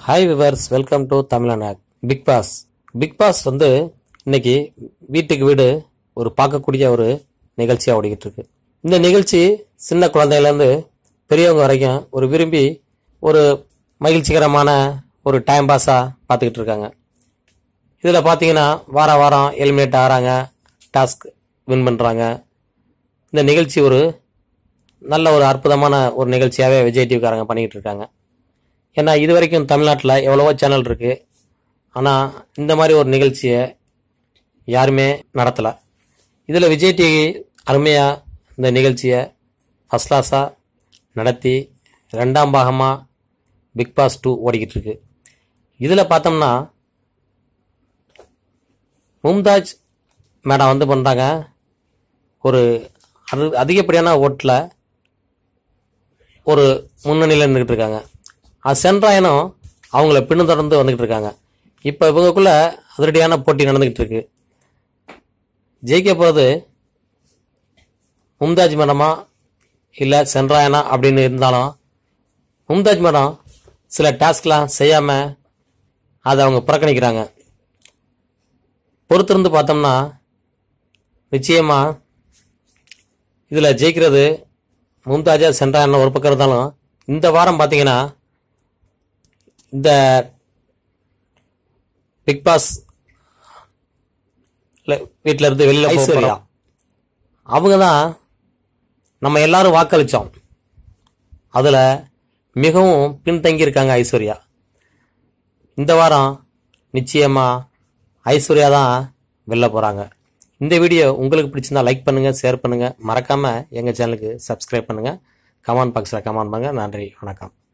hi viewers welcome to Tamil Nadu big boss big boss வந்து இன்னைக்கு வீட்டுக்கு வீடு ஒரு பார்க்கக்கூடிய ஒரு நிகழ்ச்சியாக ஓடிக்கிட்டு இருக்கு இந்த நிகழ்ச்சி சின்ன குழந்தையிலேருந்து பெரியவங்க வரைக்கும் ஒரு விரும்பி ஒரு மகிழ்ச்சிகரமான ஒரு டைம் பாஸாக பார்த்துக்கிட்டு இருக்காங்க இதில் பார்த்தீங்கன்னா வார வாரம் எலிமினேட் ஆகிறாங்க டாஸ்க் வின் பண்ணுறாங்க இந்த நிகழ்ச்சி ஒரு நல்ல ஒரு அற்புதமான ஒரு நிகழ்ச்சியாகவே விஜய் டிவிக்காரங்க பண்ணிக்கிட்டு இருக்காங்க ஏன்னா இது வரைக்கும் தமிழ்நாட்டில் எவ்வளவோ சேனல் இருக்கு ஆனால் இந்த மாதிரி ஒரு நிகழ்ச்சியை யாருமே நடத்தலை இதில் விஜய் டிவி அருமையாக இந்த நிகழ்ச்சியை ஃபஸ்ட் கிளாஸாக நடத்தி ரெண்டாம் பாகமாக பிக் பாஸ் டூ ஓடிக்கிட்டு இருக்கு இதில் பார்த்தோம்னா மும்தாஜ் மேடம் வந்து பண்ணுறாங்க ஒரு அது அதிகப்படியான ஓட்டில் ஒரு முன்னணியில் இருந்துகிட்டு இருக்காங்க அது சென்றாயனும் அவங்கள பின்தொடர்ந்து வந்துகிட்டு இருக்காங்க இப்போ இவங்களுக்குள்ள அதிரடியான போட்டி நடந்துகிட்டு இருக்கு ஜெயிக்க போகிறது மும்தாஜ் மேடமா இல்லை சென்றாயனா அப்படின்னு இருந்தாலும் மும்தாஜ் மேடம் சில டாஸ்க்லாம் செய்யாமல் அதை அவங்க புறக்கணிக்கிறாங்க பொறுத்திருந்து பார்த்தோம்னா நிச்சயமாக இதில் ஜெயிக்கிறது மும்தாஜா சென்றாயன் ஒரு பக்கம் இருந்தாலும் இந்த வாரம் பார்த்தீங்கன்னா இந்த பிக் பாஸ் வீட்டில் இருந்து வெளியில் ஐஸ்வர்யா அவங்க தான் நம்ம எல்லாரும் வாக்களித்தோம் அதில் மிகவும் பின்தங்கி இருக்காங்க ஐஸ்வர்யா இந்த வாரம் நிச்சயமாக ஐஸ்வர்யா தான் வெளில போகிறாங்க இந்த வீடியோ உங்களுக்கு பிடிச்சிருந்தா லைக் பண்ணுங்கள் ஷேர் பண்ணுங்கள் மறக்காமல் எங்கள் சேனலுக்கு சப்ஸ்கிரைப் பண்ணுங்கள் கமெண்ட் பாக்ஸில் கமெண்ட் பண்ணுங்கள் நன்றி வணக்கம்